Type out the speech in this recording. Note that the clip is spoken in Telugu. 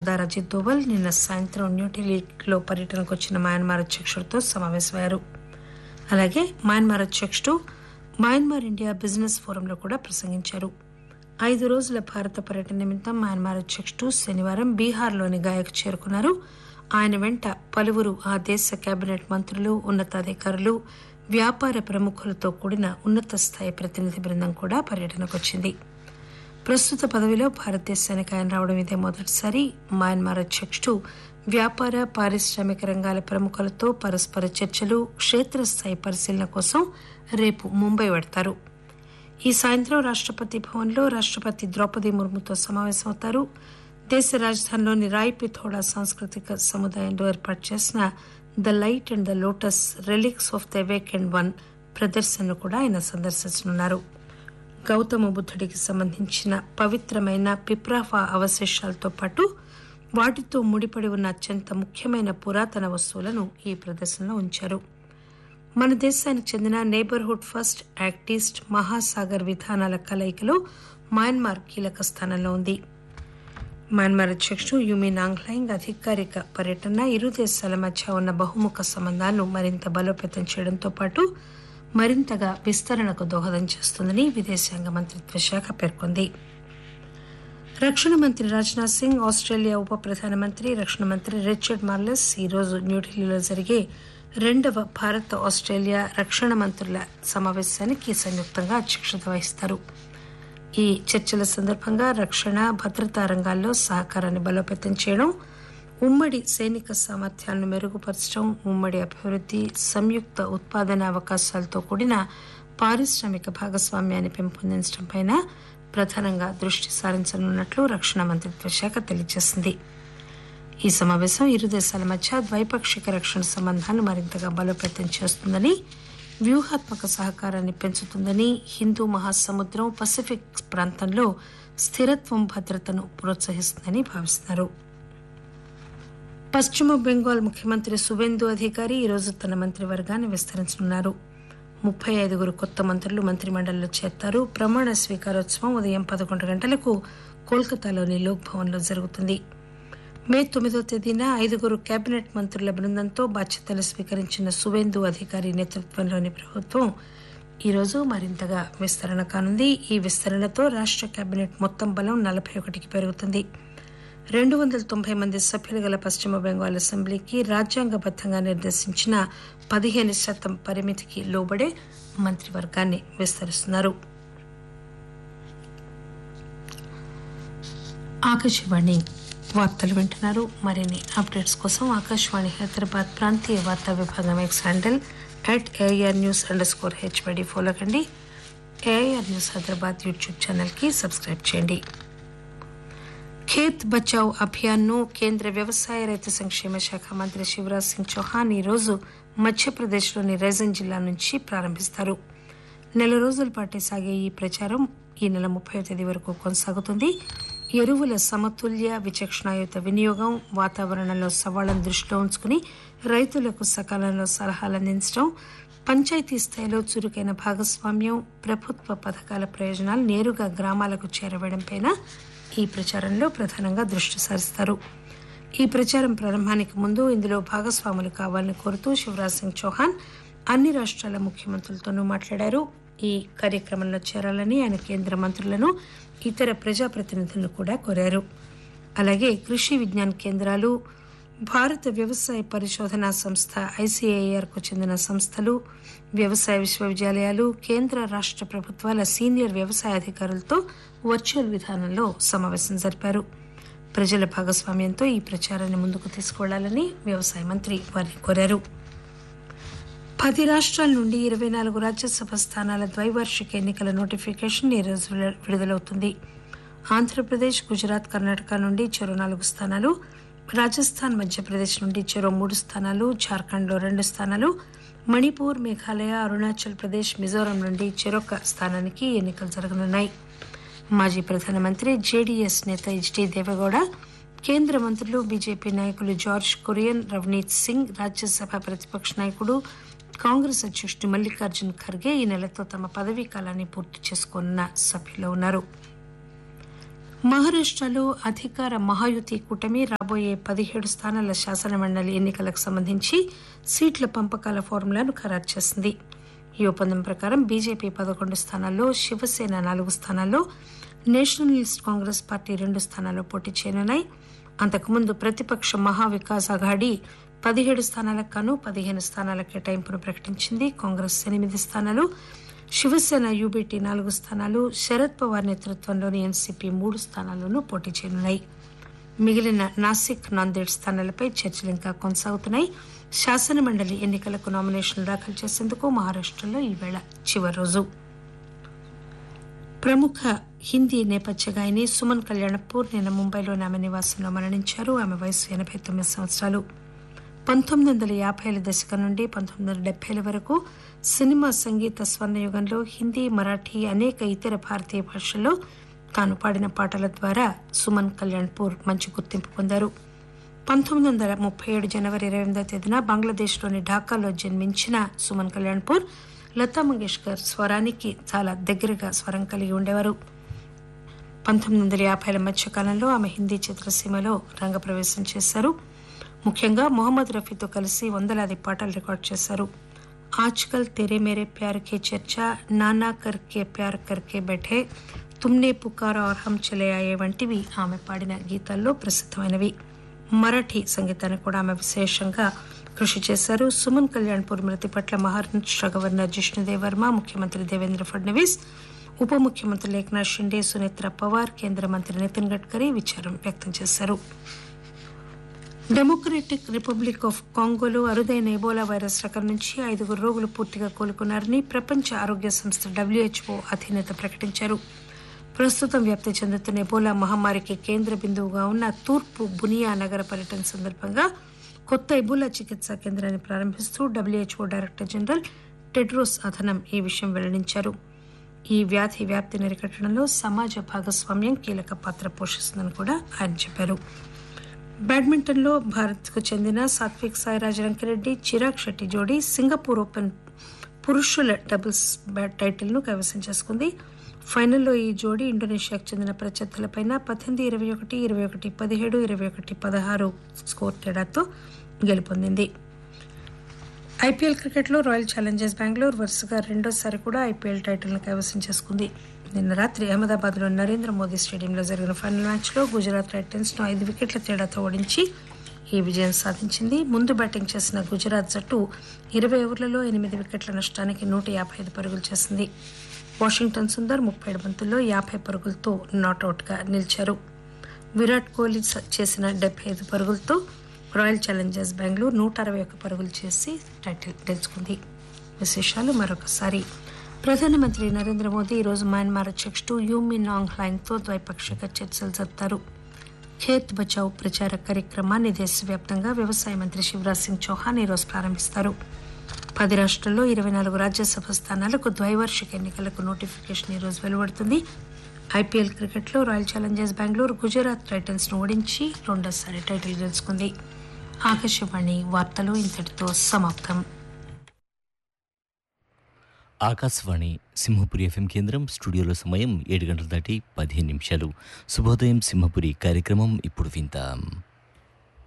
సర్దార్ అజిత్ దోవల్ నిన్న సాయంత్రం న్యూఢిల్లీలో పర్యటనకు వచ్చిన మయన్మార్ అధ్యక్షుడితో సమావేశమయ్యారు అలాగే మయన్మార్ అధ్యక్షుడు మయన్మార్ ఇండియా బిజినెస్ ఫోరంలో కూడా ప్రసంగించారు ఐదు రోజుల భారత పర్యటన నిమిత్తం మయన్మార్ అధ్యక్షుడు శనివారం బీహార్లోని గాయకు చేరుకున్నారు ఆయన వెంట పలువురు ఆ దేశ కేబినెట్ మంత్రులు ఉన్నతాధికారులు వ్యాపార ప్రముఖులతో కూడిన ఉన్నత స్థాయి ప్రతినిధి బృందం కూడా పర్యటనకు వచ్చింది ప్రస్తుత పదవిలో భారతదేశానికి ఆయన రావడం ఇదే మొదటిసారి మయన్మార్ అధ్యక్షుడు వ్యాపార పారిశ్రామిక రంగాల ప్రముఖులతో పరస్పర చర్చలు క్షేత్రస్థాయి పరిశీలన కోసం రేపు ముంబై వెడతారు ఈ సాయంత్రం రాష్టపతి భవన్లో రాష్టపతి ద్రౌపది ముర్ముతో సమావేశమవుతారు దేశ రాజధానిలోని రాయ్ పిథోడా సాంస్కృతిక సముదాయంలో ఏర్పాటు చేసిన the light and the lotus relics of the awakened one ప్రదర్శనను కూడా ఆయన సందర్శించనున్నారు గౌతమ బుద్ధుడికి సంబంధించిన పవిత్రమైన పిప్రాఫా అవశేషాలతో పాటు వాటితో ముడిపడి ఉన్న అత్యంత ముఖ్యమైన పురాతన వస్తువులను ఈ ప్రదర్శనలో ఉంచారు మన దేశానికి చెందిన neighbourhood first act east Mahasagar విధానాల కలయికలో మయన్మార్ కీలక స్థానంలో ఉంది మయన్మార్ అధ్యక్షుడు యుమి నాంగ్లైంగ్ అధికారిక పర్యటన ఇరు దేశాల మధ్య ఉన్న బహుముఖ సంబంధాలను మరింత బలోపేతం చేయడంతో పాటు మరింతగా విస్తరణకు దోహదం చేస్తుందని విదేశాంగ మంత్రిత్వ శాఖ పేర్కొంది రక్షణ మంత్రి రాజ్నాథ్ సింగ్ ఆస్ట్రేలియా ఉప ప్రధానమంత్రి రక్షణ మంత్రి రిచర్డ్ మార్లెస్ ఈరోజు న్యూఢిల్లీలో జరిగే రెండవ భారత్ ఆస్ట్రేలియా రక్షణ మంత్రుల సమావేశానికి సంయుక్తంగా అధ్యక్షత వహిస్తారు ఈ చర్చల సందర్భంగా రక్షణ భద్రతా రంగాల్లో సహకారాన్ని బలోపేతం చేయడం ఉమ్మడి సైనిక సామర్థ్యాలను మెరుగుపరచడం ఉమ్మడి అభివృద్ధి సంయుక్త ఉత్పాదన అవకాశాలతో కూడిన పారిశ్రామిక భాగస్వామ్యాన్ని పెంపొందించడంపై ప్రధానంగా దృష్టి సారించనున్నట్లు రక్షణ మంత్రిత్వ శాఖ తెలియజేసింది ఈ సమావేశం ఇరు దేశాల మధ్య ద్వైపాక్షిక రక్షణ సంబంధాలను మరింతగా బలోపేతం చేస్తుందని వ్యూహాత్మక సహకారాన్ని పెంచుతుందని హిందూ మహాసముద్రం పసిఫిక్ ప్రాంతంలో స్థిరత్వం భద్రతను ప్రోత్సహిస్తుందని భావిస్తున్నారు పశ్చిమ బెంగాల్ ముఖ్యమంత్రి సువేందు అధికారి ఈరోజు తన మంత్రివర్గాన్ని విస్తరించనున్నారు ముప్పై ఐదుగురు కొత్త మంత్రులు మంత్రిమండలిలో చేరతారు ప్రమాణ స్వీకారోత్సవం ఉదయం పదకొండు గంటలకు కోల్కతాలోని లోక్ భవన్లో జరుగుతుంది మే తొమ్మిదో తేదీన ఐదుగురు కేబినెట్ మంత్రుల బృందంతో బాధ్యతలు స్వీకరించిన సువేందు అధికారి నేతృత్వంలోని ప్రభుత్వం ఈరోజు మరింతగా విస్తరణ కానుంది ఈ విస్తరణతో రాష్ట కేబినెట్ మొత్తం బలం నలభై ఒకటికి పెరుగుతుంది రెండు వందల తొంభై మంది సభ్యులు గల పశ్చిమ బెంగాల్ అసెంబ్లీకి రాజ్యాంగబద్దంగా నిర్దేశించిన పదిహేను శాతం పరిమితికి లోబడే మంత్రివర్గాన్ని విస్తరిస్తున్నారు ఆకాశవాణి వార్తలు వింటున్నారు మరిన్ని అప్డేట్స్ కోసం ఆకాశవాణి హైదరాబాద్ ప్రాంతీయ వార్తా విభాగం X handle at AR news underscore హెచ్బడి ఫాలో కండి ఏఆర్ న్యూస్ హైదరాబాద్ యూట్యూబ్ ఛానల్కి సబ్స్క్రైబ్ చేయండి ఖేత్ బచావ్ అభియాన్ను కేంద్ర వ్యవసాయ రైతు సంక్షేమ శాఖ మంత్రి శివరాజ్ సింగ్ చౌహాన్ ఈరోజు మధ్యప్రదేశ్లోని రైజన్ జిల్లా నుంచి ప్రారంభిస్తారు నెల రోజుల పాటు సాగే ఈ ప్రచారం ఈ నెల ముప్పై తేదీ వరకు కొనసాగుతుంది ఎరువుల సమతుల్య విచక్షణాయుత వినియోగం వాతావరణంలో సవాళ్లను దృష్టిలో ఉంచుకుని రైతులకు సకాలంలో సలహాలు అందించడం పంచాయతీ స్థాయిలో చురుకైన భాగస్వామ్యం ప్రభుత్వ పథకాల ప్రయోజనాలు నేరుగా గ్రామాలకు చేరవేయడంపై ఈ ప్రచారంలో ప్రధానంగా దృష్టి సారిస్తారు ఈ ప్రచారం ప్రారంభానికి ముందు ఇందులో భాగస్వాములు కావాలని కోరుతూ శివరాజ్ సింగ్ చౌహాన్ అన్ని రాష్ట్రాల ముఖ్యమంత్రులతోనూ మాట్లాడారు ఈ కార్యక్రమంలో చేరాలని ఆయన కేంద్ర మంత్రులను ఇతర ప్రజాప్రతినిధులను కూడా కోరారు అలాగే కృషి విజ్ఞాన కేంద్రాలు భారత వ్యవసాయ పరిశోధనా సంస్థ ఐసీఐఆర్కు చెందిన సంస్థలు వ్యవసాయ విశ్వవిద్యాలయాలు కేంద్ర రాష్ట ప్రభుత్వాల సీనియర్ వ్యవసాయ అధికారులతో వర్చువల్ విధానంలో సమావేశం జరిపారు ప్రజల భాగస్వామ్యంతో ఈ ప్రచారాన్ని ముందుకు తీసుకువెళ్లాలని వ్యవసాయ మంత్రి వారిని కోరారు పది రాష్ట్రాల నుండి ఇరవై నాలుగు రాజ్యసభ స్థానాల ద్వైవార్షిక ఎన్నికల నోటిఫికేషన్ ఈ రోజు విడుదలవుతుంది ఆంధ్రప్రదేశ్ గుజరాత్ కర్ణాటక నుండి చెరో నాలుగు స్థానాలు రాజస్థాన్ మధ్యప్రదేశ్ నుండి చెరో మూడు స్థానాలు జార్ఖండ్లో రెండు స్థానాలు మణిపూర్ మేఘాలయ అరుణాచల్ ప్రదేశ్ మిజోరాం నుండి చెరొక స్థానానికి ఎన్నికలు జరగనున్నాయి మాజీ ప్రధానమంత్రి జేడీఎస్ నేత హెచ్డి దేవగౌడ కేంద్ర మంత్రులు బీజేపీ నాయకులు జార్జ్ కురియన్ రవనీత్ సింగ్ రాజ్యసభ ప్రతిపక్ష నాయకుడు కాంగ్రెస్ అధ్యక్షుడు మల్లికార్జున్ ఖర్గే ఈ నెలతో తమ పదవీ కాలాన్ని పూర్తి చేసుకోనున్న సభ్యులు ఉన్నారు మహారాష్టలో అధికార మహాయుతి కూటమి రాబోయే పదిహేడు స్థానాల శాసనమండలి ఎన్నికలకు సంబంధించి సీట్ల పంపకాల ఫార్ములాను ఖరారు చేసింది ఈ ఒప్పందం ప్రకారం బీజేపీ పదకొండు స్థానాల్లో శివసేన నాలుగు స్థానాల్లో నేషనలిస్ట్ కాంగ్రెస్ పార్టీ రెండు స్థానాల్లో పోటీ చేయనున్నాయి అంతకుముందు ప్రతిపక్ష మహావికాస్ అఘాడీ పదిహేడు స్థానాలకు గాను పదిహేను స్థానాల కేటాయింపును ప్రకటించింది కాంగ్రెస్ ఎనిమిది స్థానాలు శివసేన యూబీటీ నాలుగు స్థానాలు శరద్ పవార్ నేతృత్వంలోని ఎన్సీపీ మూడు స్థానాల్లోనూ పోటీ చేయనున్నాయి మిగిలిన నాసిక్ నాందేడ్ స్థానాలపై చర్చలు ఇంకా కొనసాగుతున్నాయి శాసనమండలి ఎన్నికలకు నామినేషన్లు దాఖలు చేసేందుకు మహారాష్టలో ఈవేళ చివరి రోజు ప్రముఖ హిందీ నేపథ్య గాయని సుమన్ కళ్యాణపూర్ నిన్న ముంబైలోని ఆమె నివాసంలో మరణించారు ఆమె వయసు ఎనభై తొమ్మిది సంవత్సరాలు పంతొమ్మిది వందల యాభైల దశకం నుండి పంతొమ్మిది వందల డెబ్బైల వరకు సినిమా సంగీత స్వర్ణయుగంలో హిందీ మరాఠీ అనేక ఇతర భారతీయ భాషల్లో తాను పాడిన పాటల ద్వారా సుమన్ కళ్యాణ్పూర్ మంచి గుర్తింపు పొందారు పంతొమ్మిది వందల ముప్పై ఏడు జనవరి ఇరవై ఎనిమిదో తేదీన బంగ్లాదేశ్లోని ఢాకాలో జన్మించిన సుమన్ కళ్యాణ్పూర్ లతా మంగేష్కర్ స్వరానికి చాలా దగ్గరగా స్వరం కలిగి ఉండేవారు పంతొమ్మిది వందల యాభైల మధ్యకాలంలో ఆమె హిందీ చిత్రసీమలో రంగప్రవేశం చేశారు ముఖ్యంగా మొహమ్మద్ రఫీతో కలిసి వందలాది పాటలు రికార్డు చేశారు ఆజ్కల్ తెరే మేరే ప్యార్ కే చర్చా నానా కర్కే ప్యార్ కర్కే బెఠే తుమ్నే పుకారా और हम చలే ఆయే వంటివి ఆమె పాడిన గీతాల్లో ప్రసిద్ధమైనవి మరాఠీ సంగీతాన్ని కూడా ఆమె విశేషంగా కృషి చేశారు సుమన్ కళ్యాణ్పూర్ మృతి పట్ల మహారాష్ట్ర గవర్నర్ జిష్ణుదేవ్ వర్మ ముఖ్యమంత్రి దేవేంద్ర ఫడ్నవీస్ ఉప ముఖ్యమంత్రి ఏక్నాథ్ షిండే సునేత్ర పవార్ కేంద్ర మంత్రి నితిన్ గడ్కరీ విచారం వ్యక్తం చేశారు డెమోక్రటిక్ రిపబ్లిక్ ఆఫ్ కాంగోలో అరుదైన ఎబోలా వైరస్ రకం నుంచి ఐదుగురు రోగులు పూర్తిగా కోలుకున్నారని ప్రపంచ ఆరోగ్య సంస్థ డబ్ల్యూహెచ్ఓ అధినేత ప్రకటించారు ప్రస్తుతం వ్యాప్తి చెందుతున్న ఎబోలా మహమ్మారికి కేంద్ర బిందువుగా ఉన్న తూర్పు బునియా నగర పర్యటన సందర్భంగా కొత్త ఎబోలా చికిత్సా కేంద్రాన్ని ప్రారంభిస్తూ WHO director general Tedros Adhanom ఈ విషయం వెల్లడించారు ఈ వ్యాధి వ్యాప్తిని అరికట్టడంలో సమాజ భాగస్వామ్యం కీలక పాత్ర పోషిస్తుందని కూడా ఆయన చెప్పారు బ్యాడ్మింటన్లో భారత్కు చెందిన సాత్విక్ సాయిరాజ్ రంకిరెడ్డి చిరాగ్ షెట్టి జోడీ సింగపూర్ ఓపెన్ పురుషుల డబుల్స్ బ్యాట్ టైటిల్ను కైవసం చేసుకుంది ఫైనల్లో ఈ జోడీ ఇండోనేషియాకు చెందిన ప్రత్యర్థులపై పద్దెనిమిది ఇరవై ఒకటి ఇరవై ఒకటి పదిహేడు ఇరవై ఒకటి పదహారు స్కోర్ తేడాతో గెలుపొందింది ఐపీఎల్ క్రికెట్లో రాయల్ ఛాలెంజర్స్ బెంగళూరు వరుసగా రెండోసారి కూడా ఐపీఎల్ టైటిల్ను కైవసం చేసుకుంది నిన్న రాత్రి అహ్మదాబాద్లో నరేంద్ర మోదీ స్టేడియంలో జరిగిన ఫైనల్ మ్యాచ్లో గుజరాత్ టైటన్స్ను ఐదు వికెట్ల తేడాతో ఓడించి ఈ విజయం సాధించింది ముందు బ్యాటింగ్ చేసిన గుజరాత్ జట్టు ఇరవై ఓవర్లలో ఎనిమిది వికెట్ల నష్టానికి నూట యాభై ఐదు పరుగులు చేసింది వాషింగ్టన్ సుందర్ ముప్పై ఏడు బంతుల్లో యాభై పరుగులతో నాటౌట్గా నిలిచారు విరాట్ కోహ్లీ చేసిన డెబ్బై ఐదు పరుగులతో రాయల్ ఛాలెంజర్స్ బెంగళూరు నూట అరవై ఒక్క పరుగులు చేసి టైటిల్ గెలుచుకుంది విశేషాలు మరొకసారి ప్రధానమంత్రి నరేంద్ర మోదీ ఈరోజు మయన్మార్ అధ్యక్షుడు యూమి నాంగ్ హ్లాంగ్తో ద్వైపాక్షిక చర్చలు జరుపుతారు ఖేత్ బచావ్ ప్రచార కార్యక్రమాన్ని దేశవ్యాప్తంగా వ్యవసాయ మంత్రి శివరాజ్ సింగ్ చౌహాన్ ఈరోజు ప్రారంభిస్తారు పది రాష్ట్రాల్లో ఇరవై నాలుగు రాజ్యసభ స్థానాలకు ద్వైవార్షిక ఎన్నికలకు నోటిఫికేషన్ ఈరోజు వెలువడుతుంది ఐపీఎల్ క్రికెట్లో royal challengers Bengaluru Gujarat titans ను ఓడించి రెండోసారి టైటిల్ గెలుచుకుంది ఆకాశవాణి వార్తలు ఇంతటితో సమాప్తం ఆకాశవాణి సింహపురి ఎఫ్ఎం కేంద్రం స్టూడియోలో సమయం ఏడు గంటల దాటి పదిహేను నిమిషాలు శుభోదయం సింహపురి కార్యక్రమం ఇప్పుడు వింటాం